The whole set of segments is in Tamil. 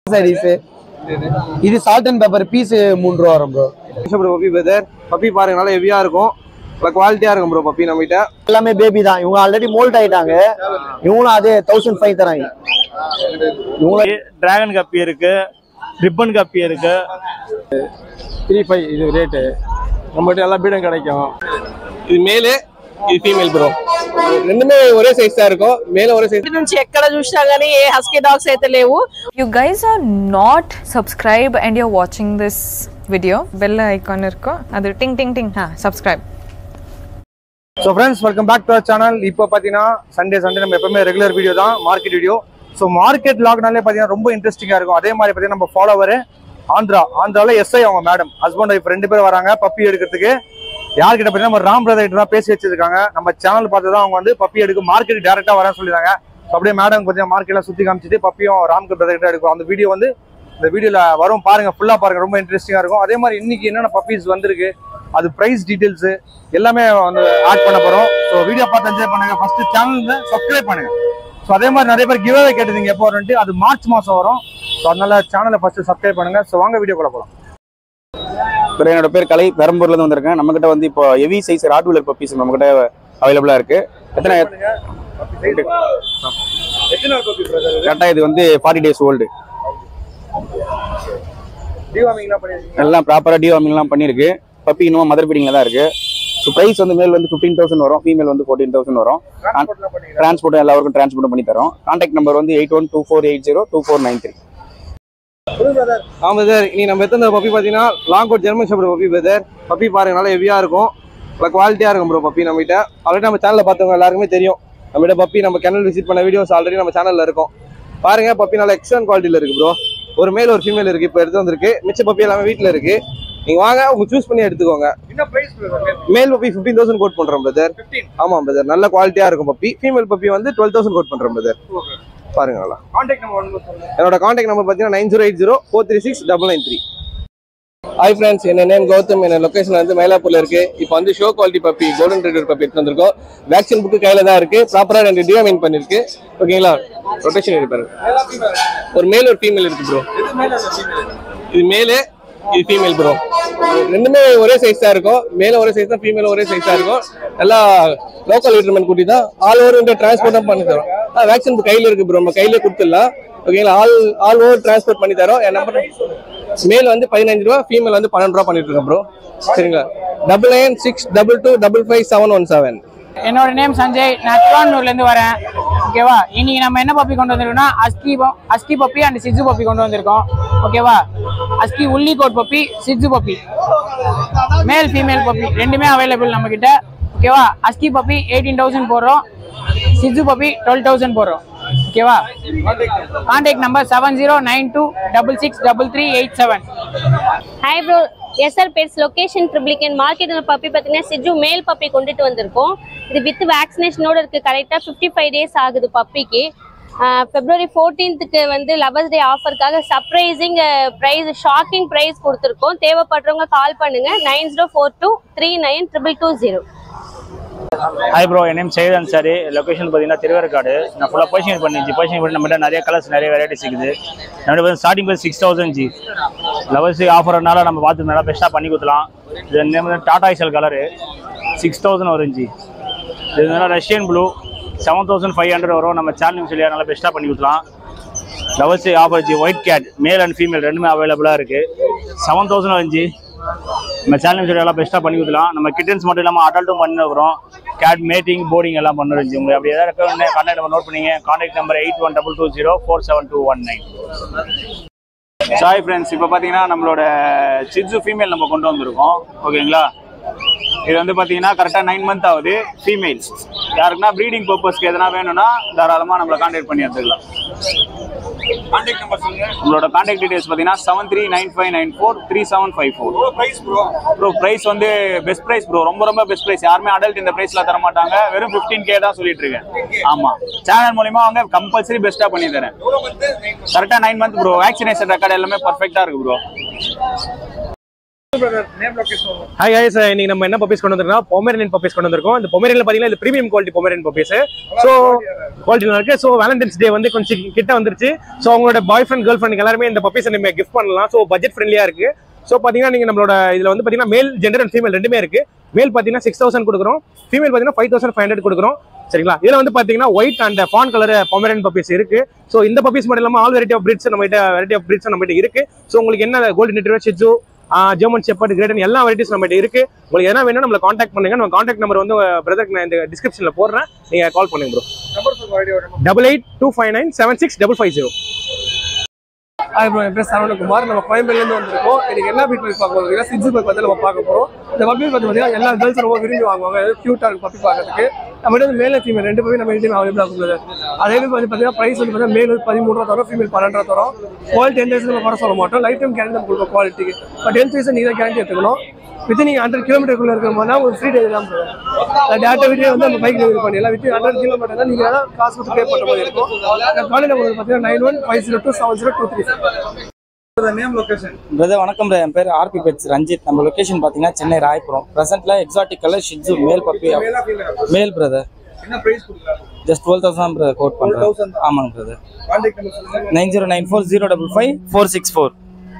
சாரீஸ் இது சால்ட் அண்ட் பெப்பர் பீஸ் மூணு ரூபா வரும் bro bro puppy brother puppy பாருங்க நல்லா ஹெவியா இருக்கும் நல்லா குவாலிட்டியா இருக்கும் ப்ரோ பப்பி நம்ம கிட்ட எல்லாமே பேபி தான் இவங்க ஆல்ரெடி மோல்ட் ஆயிட்டாங்க இவங்களும் அதே தௌசண்ட் ஃபைவ் தராங்க இவங்களும் டிராகன் கப்பி இருக்கு ரிப்பன் கப்பி இருக்கு த்ரீ ஃபைவ் இது ரேட்டு நம்மகிட்ட எல்லா பீடும் கிடைக்கும் இது மேலு இது ஃபீமேல் ப்ரோ ரெண்டுமே ஒரே சைஸ் தான் இருக்கும் மேல ஒரே சைஸ் నుంచి ఎక్కడ చూసినా గానీ ఏ హస్కీ డాగ్స్ అయితే లేవు you guys are not subscribed and you're watching this video bell icon irko adu ting ting ting ha subscribe so friends welcome back to our channel இப்போ பார்த்தீங்கன்னா சண்டே சண்டே நம்ம எப்பவுமே ரெகுலர் வீடியோ தான் மார்க்கெட் வீடியோ ஸோ மார்க்கெட் லாக்னாலே பார்த்தீங்கன்னா ரொம்ப இன்ட்ரெஸ்டிங்காக இருக்கும் அதே மாதிரி பார்த்தீங்கன்னா நம்ம ஃபாலோவர் ஆந்திரா ஆந்திராவில் எஸ்ஐ அவங்க மேடம் ஹஸ்பண்ட் ஒய்ஃப் ரெண்டு பேர் வராங்க பப்பி எடுக்கிறதுக்கு யார்கிட்ட பார்த்தீங்கன்னா நம்ம ராம் பிரதர் கிட்ட தான் பேசி வச்சிருக்காங்க நம்ம சேனல் பார்த்து தான் அவங்க வந்து பப்பி எடுக்க மார்க்கெட் டேரெக்டாக வரேன்னு சொல்லிடுறாங்க So அப்படியே மேடம் கொஞ்சம் மார்க்கெட்லாம் சுற்றி காமிச்சிட்டு பப்பியும் ராம் பிரதர் கிட்ட எடுக்கும் அந்த வீடியோ வந்து இந்த வீடியோல வரும் பாருங்க ஃபுல்லா பாருங்க ரொம்ப இன்ட்ரெஸ்டிங்கா இருக்கும் அதே மாதிரி இன்னைக்கு என்னென்ன பப்பீஸ் வந்திருக்கு அது பிரைஸ் டீடைல்ஸ் எல்லாமே வந்து ஆட் பண்ண போறோம் ஸோ வீடியோ பார்த்து என்ஜாய் பண்ணுங்க ஃபர்ஸ்ட் சேனல் சப்ஸ்கிரைப் பண்ணுங்க ஸோ அதே மாதிரி நிறைய பேர் கிவ்அவே கேட்டதுங்க எப்போ வரும்ட்டு அது மார்ச் மாசம் வரும் ஸோ அதனால சேனலை ஃபர்ஸ்ட் சப்ஸ்கிரைப் பண்ணுங்க ஸோ வாங்க வீடியோ போலாம் இப்போ என்னோட பேர் கலை பெரம்பூர்ல இருந்து வந்திருக்கேன் நம்ம கிட்ட வந்து இப்போ ஹெவி சைஸ் ராட்வீலர் பப்பீஸ் நம்ம கிட்ட அவைலபிளா இருக்கு எத்தனை கரெக்டா இது வந்து ஃபார்ட்டி டேஸ் ஓல்டு எல்லாம் ப்ராப்பரா டிவார்மிங்லாம் பண்ணிருக்கு பப்பி இன்னும் மதர் பீடிங்ல தான் இருக்கு ஸோ ப்ரைஸ் வந்து மேல் வந்து ஃபிஃப்டீன் தௌசண்ட் வரும் ஃபீமேல் வந்து ஃபோர்டீன் தௌசண்ட் வரும் டிரான்ஸ்போர்ட் எல்லாருக்கும் டிரான்ஸ்போர்ட் பண்ணி தரோம் கான்டாக்ட் நம்பர் வந்து eight one two four eight zero two four nine three ஆமா சார் இனி நம்ம எத்தனை பப்பி பார்த்தீங்கன்னா long coat German shepherd puppy brother puppy பாருங்க நல்லா ஹெவியா இருக்கும் நல்லா குவாலிட்டியா இருக்கும் ப்ரோ பப்பி நம்ம கிட்ட ஆல்ரெடி நம்ம சேனல்ல பார்த்தவங்க எல்லாருக்குமே தெரியும் நம்ம கிட்ட பப்பி நம்ம சேனல் விசிட் பண்ண வீடியோஸ் ஆல்ரெடி நம்ம சேனல்ல இருக்கும் பாருங்க பப்பி நல்லா எக்ஸலன்ட் குவாலிட்டியில இருக்கு ப்ரோ ஒரு மேல் ஒரு ஃபீமேல் இருக்கு இப்போ எடுத்து வந்திருக்கு மிச்ச பப்பி எல்லாமே வீட்டில் இருக்கு நீங்க வாங்க உங்க சூஸ் பண்ணி எடுத்துக்கோங்க male puppy fifteen thousand quote பண்றோம் பிரதர் ஆமா பிரதர் நல்ல குவாலிட்டியா இருக்கும் பப்பி ஃபீமேல் பப்பி வந்து டுவெல் தௌசண்ட் கோட் பண்றோம் பிரதர் பாருங்க நல்லா என்னோட காண்டாக்ட் நம்பர் பார்த்தீங்கன்னா nine zero eight zero four three six double nine three hi friends என்ன நேம் கௌதம் என்ன லொகேஷன் வந்து மயிலாப்பூர்ல இருக்கு இப்போ வந்து show quality puppy golden retriever puppy எடுத்து வந்திருக்கோம் வேக்சின் புக்கு கையில தான் இருக்கு ப்ராப்பரா ரெண்டு டிவாமின் பண்ணிருக்கு ஓகேங்களா ரொட்டேஷன் இருப்பாரு ஒரு மேல் ஒரு ஃபீமேல் இருக்கு ப்ரோ இது மேலு இது ஃபீமேல் ப்ரோ ரெண்டுமே ஒரே சைஸ் தான் இருக்கும் மேல ஒரே சைஸ் தான் ஃபீமேல் ஒரே சைஸ் தான் இருக்கும் எல்லாம் லோக்கல் லிட்டர்மெண்ட் குட்டி தான் ஆல் ஓவர் இந்த டிரான்ஸ்போர்ட் தான் பண்ணி தரோம் வேக்சின் கையில இருக்கு ப்ரோ நம்ம கையிலே கொடுத்துடலாம் ஓகேங்களா ஆல் ஆல் ஓவர் டிரான்ஸ்போர்ட் பண்ணி தரோம் என் நம்பர் மேல் வந்து பதினஞ்சு ரூபா ஃபீமேல் வந்து பன்னெண்டு ரூபா பண்ணிட்டு இருக்கேன் ப்ரோ சரிங்களா double nine six double two double five seven one seven என்னோட நேம் சஞ்சய் நான் திருவான்மூர்ல இருந்து வரேன் ஓகேவா இன்னைக்கு நம்ம என்ன பப்பி கொண்டு வந்திருக்கோம்னா அஸ்கி ப- அஸ்கி பப்பி அண்ட் சிஜு பப்பி கொண்டு வந்திருக்கோம் ஓகேவா அஸ்கி உள்ளி கோட் பப்பி சிஜு பப்பி மேல் ஃபீமேல் பப்பி ரெண்டுமே அவைலபிள் நம்ம கிட்ட ஓகேவா அஸ்கி பப்பி எயிட்டீன் தௌசண்ட் போடுறோம் சிஜு பப்பி டுவெல் தௌசண்ட் போடுறோம் ஓகேவா contact number seven zero nine two double six double three eight seven hi bro SR pets location Triplicane மார்க்கெட்டில் பப்பி பார்த்தீங்கன்னா சிஜு மேல் பப்பி கொண்டுட்டு வந்திருக்கோம் இது வித் வேக்சினேஷனோட இருக்கு கரெக்டாக ஃபிஃப்டி ஃபைவ் டேஸ் ஆகுது பப்பிக்கு பிப்ரவரி ஃபோர்டீன்த்துக்கு வந்து லவர்ஸ் டே ஆஃபருக்காக சர்ப்ரைசிங் ப்ரைஸ் ஷாக்கிங் ப்ரைஸ் கொடுத்துருக்கோம் தேவைப்படுறவங்க கால் பண்ணுங்க nine zero four two three nine triple two zero hi bro என் நேம் சையத் அன்சாரி லொகேஷன் பார்த்தீங்கன்னா திருவேற்காடு நான் ஃபுல்லாக பர்சனிங் பண்ணிச்சு பர்சனிங் பண்ணி நம்மகிட்ட நிறைய கலர்ஸ் நிறைய வெரைட்டிஸ் இருக்குது நம்மகிட்ட வந்து starting price six thousand ji levels ஆஃபர்னால நம்ம பார்த்து நல்லா பெஸ்ட்டாக பண்ணி கொடுக்கலாம் இது நேம் வந்து டாடா ஐசல் கலரு சிக்ஸ் தௌசண்ட் வரும் ஜி இது நல்லா Russian blue seven thousand five hundred வரும் நம்ம சேனல் சொல்லி நல்லா பெஸ்ட்டாக பண்ணி கொடுக்கலாம் levels offer ji white cat male and female ரெண்டுமே அவைலபிளாக இருக்குது செவன் தௌசண்ட் வந்துச்சு நம்ம சேனல் சொல்லி எல்லாம் பெஸ்ட்டாக பண்ணி கொடுக்கலாம் நம்ம கிட்டன்ஸ் மட்டும் இல்லாமல் அடல்ட்டும் பண்ணிருக்கிறோம் கேட் மேட்டிங் போர்டிங் எல்லாம் பண்ணிருந்துச்சு உங்களுக்கு அப்படி ஏதாவது இருக்க கான்டாக்ட் நம்பர் நோட் பண்ணிங்க contact number eight one double two zero four seven two one nine hi friends இப்போ பார்த்தீங்கன்னா நம்மளோட சிட்ஸு ஃபீமேல் நம்ம கொண்டு வந்திருக்கோம் ஓகேங்களா இது வந்து பார்த்தீங்கன்னா கரெக்டாக நைன் மந்த் ஆகுது ஃபீமேல் யாருக்குன்னா ப்ரீடிங் பர்பஸ்க்கு எதனா வேணும்னா தாராளமாக நம்மளை கான்டாக்ட் பண்ணி எடுத்துக்கலாம் கான்டாக்ட் நம்பர் சொல்லுங்க உங்களோட கான்டாக்ட் டீடைல்ஸ் பார்த்தீங்கன்னா seven three nine five nine four three seven five four bro price வந்து பெஸ்ட் ப்ரைஸ் ப்ரோ ரொம்ப ரொம்ப பெஸ்ட் ப்ரைஸ் யாருமே அடல்ட் இந்த ப்ரைஸ்ல தர மாட்டாங்க வெறும் 15k கே தான் சொல்லிட்டு இருக்கேன் ஆமா சேனல் மூலியமா அவங்க கம்பல்சரி பெஸ்ட்டா பண்ணி தரேன் கரெக்டா nine month bro vaccination record எல்லாமே பர்ஃபெக்டா இருக்கு ப்ரோ ஹாய் ஹாய் சார் இன்னைக்கு நம்ம என்ன பப்பீஸ் கொண்டு வந்திருக்கோம் பொமேரியன் பப்பீஸ் கொண்டு வந்திருக்கோம் இந்த பொமேரியன்ல பாத்தீங்கன்னா இது premium quality pomeranian puppies so குவாலிட்டியில் இருக்கு ஸோ வேலண்டைன்ஸ் டே வந்து கொஞ்சம் கிட்ட வந்துருச்சு ஸோ அவங்களோட பாய் ஃப்ரெண்ட் கேர்ள் ஃப்ரெண்ட் எல்லாருமே இந்த பப்பீஸ் நம்ம கிஃப்ட் பண்ணலாம் ஸோ பட்ஜெட் ஃப்ரெண்ட்லியா இருக்கு ஸோ பாத்தீங்கன்னா நீங்க நம்மளோட இதுல வந்து பாத்தீங்கன்னா மேல் ஜெண்டர் அண்ட் ஃபீமேல் ரெண்டுமே இருக்கு மேல் பாத்தீங்கன்னா சிக்ஸ் தௌசண்ட் கொடுக்குறோம் ஃபீமேல் பாத்தீங்கன்னா ஃபைவ் தௌசண்ட் ஃபைவ் ஹண்ட்ரட் கொடுக்குறோம் சரிங்களா இதுல வந்து பாத்தீங்கன்னா white and fawn colour pomeranian puppies இருக்கு ஸோ இந்த பப்பீஸ் மட்டும் இல்லாம ஆல் வெரைட்டி ஆஃப் பிரீட்ஸ் நம்ம கிட்ட வெரைட்டி ஆஃப் பிரீட்ஸ் நம்ம கிட்ட இருக்கு ஸோ உங்களுக்கு என்ன golden retriever Shih Tzu German shepherd Great Dane எல்லா வெரைட்டிஸ் நம்ம கிட்ட இருக்கு உங்களுக்கு எதனா வேணும் நம்மள காண்டாக்ட் பண்ணுங்க நம்ம காண்டாக்ட் நம்பர் வந்து பிரதருக்கு நான் இந்த டிஸ்கிரிப்ஷன்ல போடுறேன் நீங்க கால் பண்ணுங்க bro double eight two five nine seven six double five zero hi bro என் பேர் சரவணகுமார் நம்ம கோயம்பேடுலேருந்து வந்திருக்கோம் இன்னைக்கு என்ன பீட் பார்க்க போகிறோம் சிக்ஸ் பைக் வந்து நம்ம பார்க்க போகிறோம் இந்த பப்பி பார்த்து பார்த்தீங்கன்னா எல்லா கேர்ள்ஸும் ரொம்ப விரும்பி வாங்குவாங்க க்யூட்டாக இருக்கும் பப்பி பார்க்கறதுக்கு நம்ம கிட்ட வந்து மேலே ஃபீமேல் ரெண்டு பப்பி நம்ம கிட்ட அவைலபிள் ஆகும் brother. அதே மாதிரி வந்து பார்த்தீங்கன்னா ப்ரைஸ் வந்து பார்த்தீங்கன்னா மேல் வந்து பதிமூணு ரூபா தரும் ஃபீமேல் பன்னெண்டு ரூபா தரும் குவாலிட்டி எந்த வயசுல நம்ம குறை சொல்ல மாட்டோம் லைஃப் டைம் கேரண்டி நம்ம கொடுப்போம் குவாலிட்டிக்கு பட் ஹெல்த் வைஸ் நீங்கள் தான் கேரண்டி எடுத்துக்கணும் வித் நீங்கள் ஹண்ட்ரட் கிலோமீட்டருக்குள்ள இருக்கிற மாதிரி ஒரு ஃப்ரீ டே தான் டேட்டா வீடியோ வந்து நம்ம பைக் டெலிவரி பண்ணிடலாம் வித் ஹண்ட்ரட் கிலோமீட்டர் தான் நீங்கள் தான் காசு கொடுத்து பே பண்ணுற மாதிரி இருக்கும் காலையில் உங்களுக்கு பார்த்தீங்கன்னா nine one five zero two seven zero two three brother வணக்கம் brother. என் பேர் ஆர்பி பெட்ஸ் ரஞ்சித் நம்ம லொகேஷன் பார்த்தீங்கன்னா சென்னை ராயபுரம் ப்ரெசென்ட்ல exotic colour Shih Tzu male puppy male brother just twelve thousand brother quote பண்ணுறேன் ஆமாங்க brother nine zero nine four zero double five four six four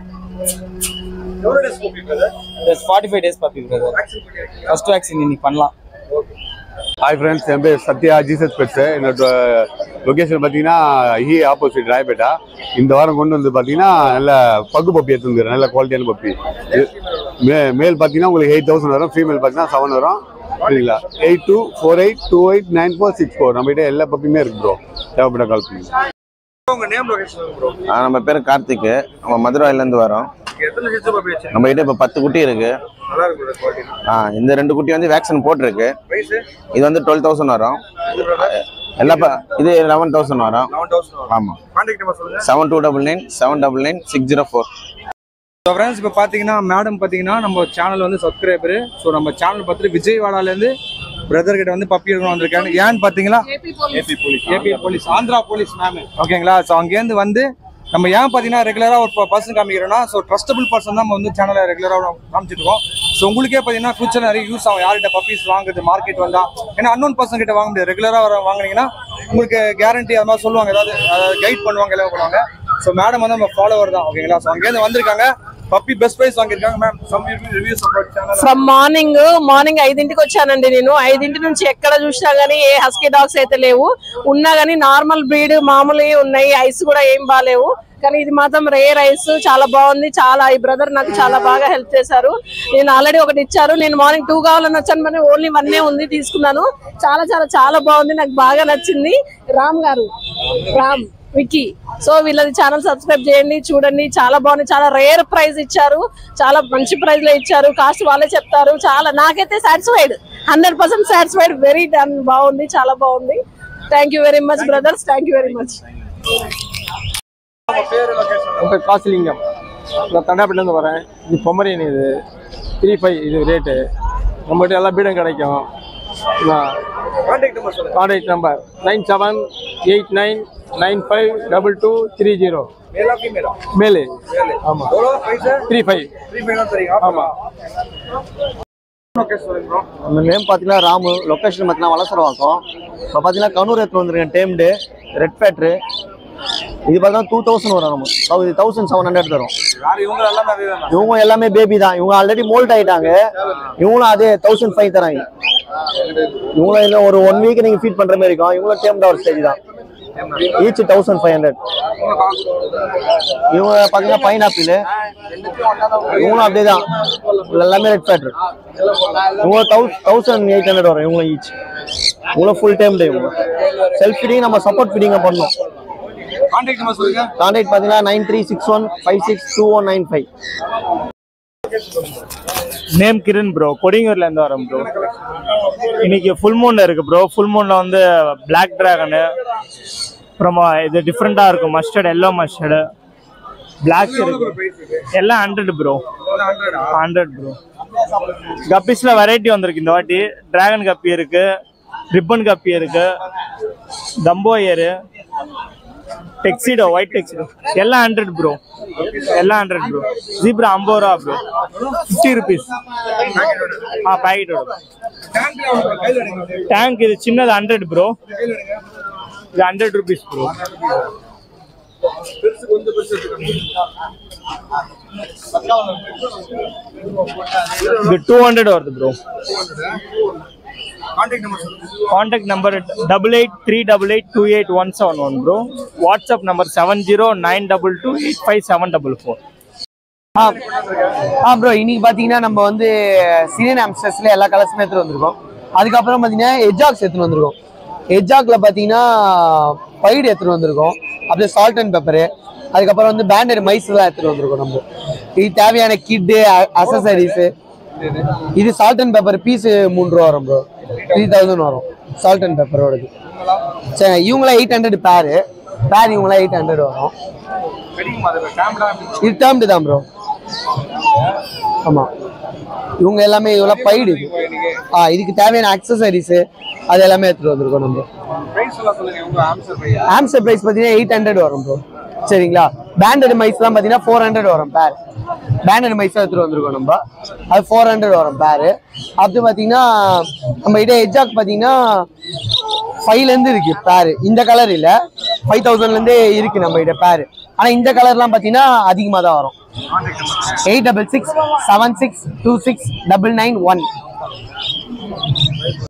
just forty five days puppy brother first vaccine இன்னைக்கு பண்ணலாம் ஹாய் ஃப்ரெண்ட்ஸ் என் பேர் சத்யா ஜீசஸ் பெட்ஸ் என்னோட லொக்கேஷன் பார்த்தீங்கன்னா ஹி ஆப்போசிட் ராயப்பேட்டா இந்த வாரம் கொண்டு வந்து பார்த்தீங்கன்னா நல்ல பக்கு பப்பி எடுத்து வந்துருக்கேன் நல்ல குவாலிட்டியான பப்பி மே மேல் பார்த்தீங்கன்னா உங்களுக்கு எயிட் தௌசண்ட் வரும் ஃபீமேல் பார்த்தீங்கன்னா செவன் வரும் சரிங்களா eight two four eight two eight nine four six four நம்மகிட்ட எல்லா பப்பியுமே இருக்கு ப்ரோ தேவைப்பட்ட கால் பண்ணுங்க உங்க நேம் லொகேஷன் ப்ரோ ஆ, நம்ம பேர் கார்த்திக் நம்ம மதுராயிலேருந்து வரோம் எத்தனை சிக்ஸ் பப்பி வச்சிருக்கீங்க நம்ம கிட்ட இப்போ பத்து குட்டி இருக்கு நல்லா இருக்கு குவாலிட்டி ஆ இந்த ரெண்டு குட்டி வந்து வேக்சின் போட்டிருக்கு பிரைஸ் இது வந்து டுவெல் தௌசண்ட் வரும் எல்லா ப- இது லெவன் தௌசண்ட் வரும் லெவன் தௌசண்ட் ஆமாம் கான்டாக்ட் நம்பர் சொல்லுங்க seven two double nine seven double nine six zero four so friends இப்போ பார்த்தீங்கன்னா மேடம் பார்த்தீங்கன்னா நம்ம சேனல் வந்து சப்ஸ்கிரைபரு ஸோ நம்ம சேனல் பார்த்துட்டு விஜயவாடாலேருந்து பிரதர் கிட்ட வந்து பப்பி எடுக்கணும் வந்திருக்காங்க ஏன்னு பார்த்தீங்களா AP police AP police Andhra police ma'am ஓகேங்களா ஸோ அங்கேருந்து வந்து நம்ம ஏன் பார்த்தீங்கன்னா ரெகுலராக ஒரு பர்சன் காமிக்கிறோம்னா ஸோ ட்ரஸ்டபிள் பர்சன் தான் நம்ம வந்து சேனலை ரெகுலராக காமிச்சிட்டு இருக்கோம் ஸோ உங்களுக்கே பார்த்தீங்கன்னா ஃபியூச்சர் நிறைய யூஸ் ஆகும் யார்கிட்ட பப்பீஸ் வாங்குறது மார்க்கெட் வந்தா ஏன்னா அன்னோன் பர்சன் கிட்ட வாங்க முடியாது ரெகுலராக வர வாங்குனீங்கன்னா உங்களுக்கு கேரண்டி அது மாதிரி சொல்லுவாங்க ஏதாவது கைட் பண்ணுவாங்க எல்லாம் பண்ணுவாங்க ஸோ மேடம் வந்து நம்ம ஃபாலோவர் தான் ஓகேங்களா ஸோ அங்கேருந்து வந்திருக்காங்க పప్పి బెస్ట్ ప్రైస్ వాంగిరుకాంగ ma'am some reviews about channel from morning morning ఐదింటికి వచ్చానండి నేను ఐదింటి నుంచి ఎక్కడ చూసినా గానీ ఏ హస్కీ డాగ్స్ అయితే లేవు ఉన్నా గానీ నార్మల్ బ్రీడ్ మామూలు ఉన్నాయి ఐస్ కూడా ఏం బాగాలేవు కానీ ఇది మాత్రం రేర్ ఐస్ చాలా బాగుంది చాలా ఈ బ్రదర్ నాకు చాలా బాగా హెల్ప్ చేశారు నేను ఆల్రెడీ ఒకటి ఇచ్చారు నేను మార్నింగ్ టూ కావాలని వచ్చాను మరి ఓన్లీ వన్ ఉంది తీసుకున్నాను చాలా చాలా చాలా బాగుంది నాకు బాగా నచ్చింది రామ్ గారు రామ్ విక్కీ సో వీళ్ళది ఛానల్ సబ్స్క్రైబ్ చేయండి చూడండి చాలా బాగుంది చాలా రేర్ ప్రైజ్ ఇచ్చారు చాలా మంచి ప్రైజ్ లో ఇచ్చారు కాస్ట్ వాళ్ళే చెప్తారు చాలా నాకైతే satisfied hundred percent satisfied very done బాగుంది చాలా బాగుంది thank you very much brothers thank you very much என் பேர் காசிலிங்கம் நான் தண்டாப்பட்டிலேருந்து வரேன் இது பொமரியன் இது த்ரீ ஃபைவ் இது ரேட்டு நம்மகிட்ட எல்லா பீடும் கிடைக்கும் கான்டாக்ட் நம்பர் சொல்லுங்க contact number nine seven eight nine nine five double two three zero மேலா ஃபீமேலா மேலு மேலே ஆமாம் எவ்வளோ price three five three five தான் தெரியும் ஆமா. ஓகே சொல்லுங்க ப்ரோ அந்த நேம் பார்த்தீங்கன்னா ராமு லொக்கேஷன் பார்த்தீங்கன்னா வளசரவாக்கம் இப்போ பார்த்தீங்கன்னா கண்ணூர் எடுத்து வந்திருக்கேன் டேம்டு ரெட் ஃபேட்ரு இது பார்த்தீங்கன்னா டூ தௌசண்ட் வரும் நம்ம தௌ- இது தௌசண்ட் செவன் ஹண்ட்ரட் தரும் யார் இவங்க எல்லாமே அதே தான் இவங்க எல்லாமே பேபி தான் இவங்க ஆல்ரெடி மோல்ட் ஆயிட்டாங்க இவங்களும் அதே தௌசண்ட் ஃபைவ் தராங்க இவங்களும் இன்னும் ஒரு ஒன் வீக் நீங்கள் ஃபீட் பண்ணுற மாதிரி இருக்கும் இவங்களும் டேம் ஒரு ஸ்டேஜ் தான் ஈச் தௌசண்ட் ஃபைவ் ஹண்ட்ரட் இவங்க பார்த்தீங்கன்னா பைனாப்பிள் இவங்களும் அப்படியே தான் எல்லாமே ரெட் ஃபேட்ரு இவங்க தௌசண்ட் எயிட் ஹண்ட்ரட் வரும் இவங்களும் ஈச் இவங்களும் ஃபுல் டைம் டே இவங்க செல்ஃப் ஃபீடிங் நம்ம சப்போர்ட் ஃபீடிங்கை பண்ணோம் கான்டாக்ட் நம்பர் சொல்லுங்க கான்டாக்ட் பார்த்தீங்கன்னா nine three six one five six two one nine five name Kiran bro கொடிங்கூர்ல இருந்து வரேன் ப்ரோ இன்னைக்கு ஃபுல் மூன்ல இருக்கு ப்ரோ ஃபுல் மூன்ல வந்து பிளாக் டிராகனு அப்புறமா இது டிஃப்ரெண்டா இருக்கும் மஸ்டர்ட் எல்லோ மஸ்டர்டு பிளாக் இருக்கு எல்லாம் ஹண்ட்ரட் ப்ரோ ஹண்ட்ரட் ப்ரோ கப்பீஸ்ல வெரைட்டி வந்திருக்கு இந்த வாட்டி டிராகன் கப்பி இருக்கு ரிப்பன் கப்பி இருக்கு தம்போயரு டெக்ஸிடோ ஒயிட் டெக்ஸிடோ எல்லாம் ஹண்ட்ரட் ப்ரோ எல்லாம் ஹண்ட்ரட் ப்ரோ ஜீப்ரா ஐம்பது ரூபா ப்ரோ ஃபிஃப்டி ருபீஸ் ஆ பேக்கெட்டோட டேங்க் இது சின்னது ஹண்ட்ரட் ப்ரோ இது ஹண்ட்ரட் ருபீஸ் ப்ரோ இது டூ ஹண்ட்ரட் வருது bro contact number double eight three double eight two eight one seven one bro WhatsApp number seven zero nine double two eight five seven double four ஆ ஆ ப்ரோ இன்னைக்கு பார்த்தீங்கன்னா நம்ம வந்து சினியன் ஆம்ஸ்டர்ஸ்ல எல்லா கலர்ஸுமே எடுத்துட்டு வந்திருக்கோம் அதுக்கப்புறம் பார்த்தீங்கன்னா எஜாக்ஸ் எடுத்துட்டு வந்திருக்கோம் எஜாக்ல பார்த்தீங்கன்னா பைடு எடுத்துட்டு வந்திருக்கோம் அப்படியே சால்ட் அண்ட் பெப்பரு அதுக்கப்புறம் வந்து பேண்டட் மைஸ்லாம் எடுத்துட்டு வந்திருக்கோம் நம்ம இது தேவையான கிட்டு அசசரிஸு இது சால்ட் அண்ட் பெப்பர் பீஸ் மூணு ரூபா வரும் ப்ரோ த்ரீ தௌசண்ட் வரும் சால்ட் அண்ட் பெப்பரோடது சரி இவங்களாம் எயிட் ஹண்ட்ரட் பேரு பேர் இவங்களாம் எயிட் ஹண்ட்ரட் வரும் இது டேர்ம்டு தான் ப்ரோ ஆமா இவங்க எல்லாமே இவ்வளோ பைடு இது ஆ இதுக்கு தேவையான அக்சசரிஸ் அது எல்லாமே எடுத்துட்டு வந்திருக்கோம் நம்ம ஆம்சர் பிரைஸ் பார்த்தீங்கன்னா எயிட் ஹண்ட்ரட் வரும் ப்ரோ சரிங்களா பேண்டட் மைஸ்லாம் பார்த்தீங்கன்னா ஃபோர் ஹண்ட்ரட் வரும் பேர் பேண்டட் மைஸ் எடுத்துட்டு வந்திருக்கோம் நம்ம அது ஃபோர் ஹண்ட்ரட் வரும் பேர் அடுத்து பார்த்தீங்கன்னா நம்ம கிட்ட எஜாக் பார்த்தீங்கன்னா ஃபைவ்லேருந்து இருக்கு பேர் இந்த கலர் இல்லை ஃபைவ் தௌசண்ட்லேருந்தே இருக்கு நம்ம கிட்ட பேர் ஆனால் இந்த கலர்லாம் பார்த்தீங்கன்னா அதிகமாக தான் வரும் eight double six seven six two six double nine one